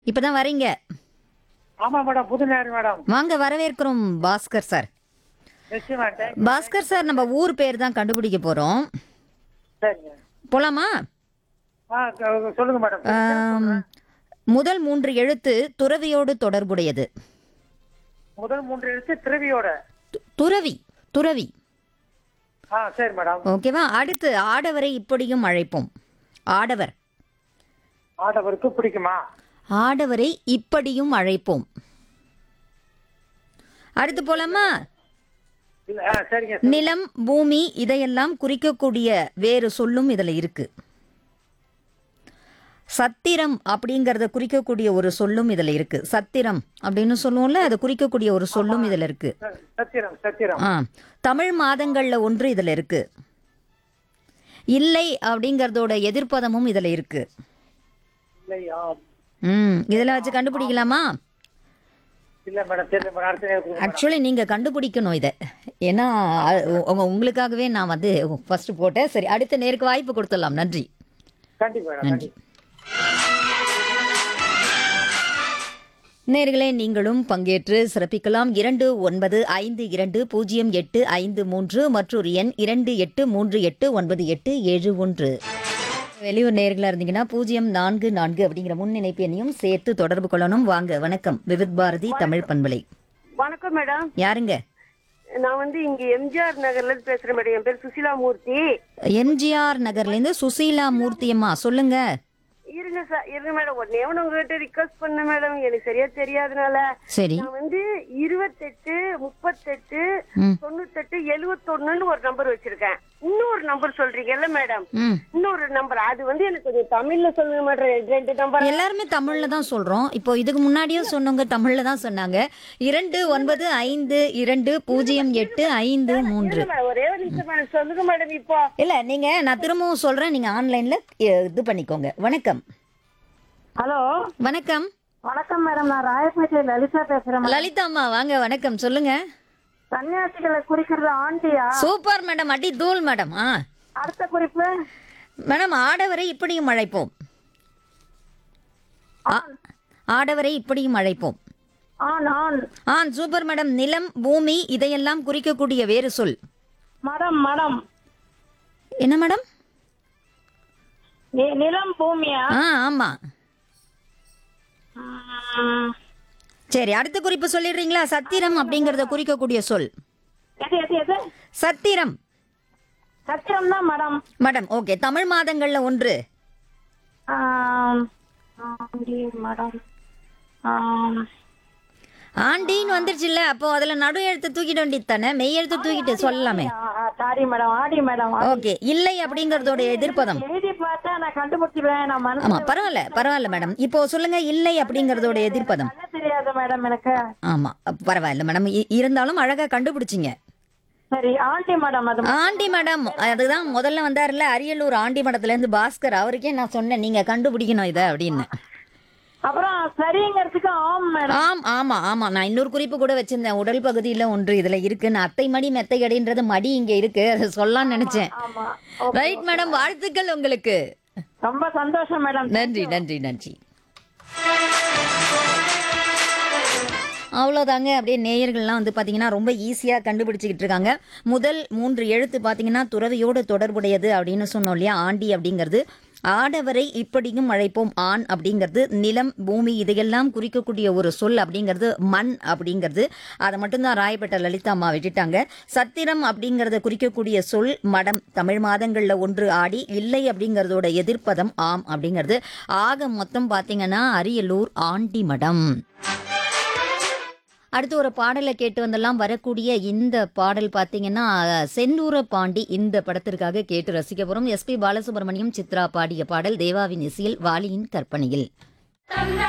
இப்பதான் வரீங்க ஆமா மேடம் புது நேரம் மேடம் வாங்க வரவேற்கிறோம் பாஸ்கர் சார் நிச்சயமா thank- பாஸ்கர் சார் நம்ம ஊர் பேர் தான் கண்டுபிடிக்க போறோம் சரிங்க போலாமா ஆ க- சொல்லுங்க மேடம் ஆம், முதல் மூன்று எழுத்து துறவியோடு தொடர்புடையது முதல் மூன்று எழுத்து திருவியோட து- துறவி துறவி ஆ சரி மேடம் ஓகேவா அடுத்து ஆடவரை இப்படியும் அழைப்போம் ஆடவர் ஆடவருக்கு பிடிக்குமா ஆடவரை இப்படியும் அழைப்போம் அடுத்து போலாமா இல்ல ஆ சரிங்க நிலம் பூமி இதையெல்லாம் குறிக்கக்கூடிய வேறு சொல்லும் இதுல இருக்கு சத்திரம் அப்படிங்கறத குறிக்கக்கூடிய ஒரு சொல்லும் இதுல இருக்கு சத்திரம் அப்படின்னு சொல்லுவோம்ல அதை குறிக்கக்கூடிய ஒரு சொல்லும் இதுல இருக்கு ச- சத்திரம் சத்திரம் ஆ தமிழ் மாதங்கள்ல ஒன்று இதுல இருக்கு இல்லை அப்படிங்கறதோட எதிர்ப்பதமும் இதுல இருக்கு இல்லையா ம் இதெல்லாம் வச்சு கண்டுபிடிக்கலாமா இல்ல மேடம் தெரியல மேடம் அடுத்த நேரம் கொடுங்க மேடம். ஆக்சுவலி நீங்க கண்டுபிடிக்கணும் இதை ஏன்னா அ- உங்க உங்களுக்காகவே நான் வந்து ஃபர்ஸ்ட் போட்டேன் சரி அடுத்த நேருக்கு வாய்ப்பு கொடுத்துடலாம் நன்றி கண்டிப்பா மேடம் நன்றி நேர்களே நீங்களும் பங்கேற்று சிறப்பிக்கலாம் இரண்டு ஒன்பது ஐந்து இரண்டு பூஜ்ஜியம் எட்டு ஐந்து மூன்று மற்றொரு எண் இரண்டு எட்டு மூன்று எட்டு ஒன்பது எட்டு ஏழு ஒன்று வெளியூர் நேர்களா இருந்தீங்கன்னா பூஜ்ஜியம் நான்கு நான்கு அப்படிங்கிற முன்னிணைப்பு எண்ணையும் சேர்த்து தொடர்பு கொள்ளணும் வாங்க வணக்கம் விவித் பாரதி தமிழ் பண்பலை வணக்கம் மேடம் யாருங்க நான் வந்து இங்க எம்ஜிஆர் நகர்ல இருந்து பேசுறேன் மேடம் என் பேர் சுசிலா மூர்த்தி எம்ஜிஆர் நகர்லேருந்து சுசீலா மூர்த்தியம்மா சொல்லுங்க இருங்க சார் இருங்க மேடம் உடனே ஒன்று உங்ககிட்ட ரிக்வஸ்ட் பண்ண மேடம் எனக்கு சரியா தெரியாதனால சரி நான் வந்து இருபத்தெட்டு முப்பத்தெட்டு ம் தொண்ணூத்தெட்டு எழுவத்தொன்னுன்னு ஒரு நம்பர் வச்சிருக்கேன் இன்னொரு நம்பர் சொல்றீங்கல்ல மேடம் ம் இன்னொரு நம்பர் அது வந்து எனக்கு கொஞ்சம் தமிழ்ல சொல்லுங்க மேடம் ரெண்டு நம்பர் எல்லாருமே தமிழ்ல தான் சொல்றோம் இப்போ இதுக்கு முன்னாடியும் சொன்னவங்க தமிழ்ல தான் சொன்னாங்க இரண்டு ஒன்பது ஐந்து இரண்டு பூஜ்ஜியம் எட்டு ஐந்து மூன்று ஒரே ஒரு நிமிஷம் மேடம் சொல்லுங்க மேடம் இப்போ இல்ல நீங்க நான் திரும்பவும் சொல்றேன் நீங்க ஆன்லைன்ல இது பண்ணிக்கோங்க வணக்கம் ஹலோ வணக்கம் வணக்கம் மேடம் நான் ராயப்பேட்டை லலிதா பேசுறேன் லலிதா அம்மா வாங்க வணக்கம் சொல்லுங்க சன்னியாசிகளை குறிக்கிறது ஆண்டியா சூப்பர் மேடம் அடி தூள் மேடம் ஆ அடுத்த குறிப்பு மேடம் ஆடவரை இப்படியும் அழைப்போம் ஆ- ஆடவரை இப்படியும் அழைப்போம் ஆண் ஆண் ஆ சூப்பர் மேடம் நிலம் பூமி இதையெல்லாம் குறிக்கக்கூடிய வேறு சொல் மடம் மடம் என்ன மேடம் நி- நிலம் பூமியா ஆ ஆமா ம், சரி அடுத்த குறிப்பு சொல்லிடுறீங்களா சத்திரம் அப்படிங்கறத குறிக்கக்கூடிய சொல் எது எது எது சத்திரம் சத்திரம் தான் மடம் மேடம் ஓகே தமிழ் மாதங்கள்ல ஒன்று ஆம், ஆண்டி மடம் ஆம், ஆண்டின்னு வந்துருச்சுல்ல அப்போ அதுல நடு எழுத்து தூக்கிட வேண்டியது தானே மெய் எழுத்து தூக்கிட்டு சொல்லலாமே ஆ, ஆ, சாரி மேடம் ஆடி மேடம் ஓகே இல்லை அப்படிங்கறதோட எதிர்ப்பதம் எழுதி பார்த்தா நான் கண்டுபிடிச்சிருவேன் நான் மனசு ஆமா பரவாயில்ல பரவாயில்ல மேடம் இப்போ சொல்லுங்க இல்லை அப்படிங்கறதோட எதிர்ப்பதம் பண்ண தெரியாது மேடம் எனக்கு ஆமா பரவாயில்ல மேடம் இ- இருந்தாலும் அழகா கண்டுபிடிச்சிங்க சரி ஆண்டி மேடம் அது ஆண்டி மேடம் அதுதான் முதல்ல வந்தாருல அரியலூர் ஆண்டி மடத்துல இருந்து பாஸ்கர் அவருக்கே நான் சொன்னேன் நீங்க கண்டுபிடிக்கணும் இதை அப்படின்னு அப்புறம் சரிங்கிறதுக்கு ஆம் மேடம் ஆம் ஆமா ஆமா நான் இன்னொரு குறிப்பு கூட வச்சிருந்தேன் உடல் பகுதியில ஒன்று இதுல இருக்கு நான் அத்தை மடி மெத்தை அடின்றது மடி இங்க இருக்கு அதை சொல்லலாம்னு நினைச்சேன் ஆமா ரைட் மேடம் வாழ்த்துக்கள் உங்களுக்கு ரொம்ப சந்தோஷம் மேடம் நன்றி நன்றி நன்றி அவ்வளோதாங்க அப்படியே நேயர்கள்லாம் வந்து பார்த்தீங்கன்னா ரொம்ப ஈஸியாக கண்டுபிடிச்சிக்கிட்டு இருக்காங்க முதல் மூன்று எழுத்து பார்த்தீங்கன்னா துறவியோடு தொடர்புடையது அப்படின்னு சொன்னோம் இல்லையா ஆண்டி அப்படிங்கிறது ஆடவரை இப்படியும் அழைப்போம் ஆண் அப்படிங்கிறது நிலம் பூமி இதையெல்லாம் குறிக்கக்கூடிய ஒரு சொல் அப்படிங்கிறது மண் அப்படிங்கிறது அதை மட்டும்தான் ராயப்பட்ட லலிதா அம்மா விட்டுட்டாங்க சத்திரம் அப்படிங்கிறத குறிக்கக்கூடிய சொல் மடம் தமிழ் மாதங்கள்ல ஒன்று ஆடி இல்லை அப்படிங்கிறதோட எதிர்ப்பதம் ஆம் அப்படிங்கிறது ஆக மொத்தம் பார்த்தீங்கன்னா அரியலூர் ஆண்டி மடம் அடுத்து ஒரு பாடலை கேட்டு வந்தெல்லாம் வரக்கூடிய இந்த பாடல் பார்த்தீங்கன்னா செந்தூர பாண்டி இந்த படத்திற்காக கேட்டு ரசிக்க போறோம் எஸ்பி பாலசுப்ரமணியம் சித்ரா பாடிய பாடல் தேவாவின் இசையில் வாலியின் கற்பனையில்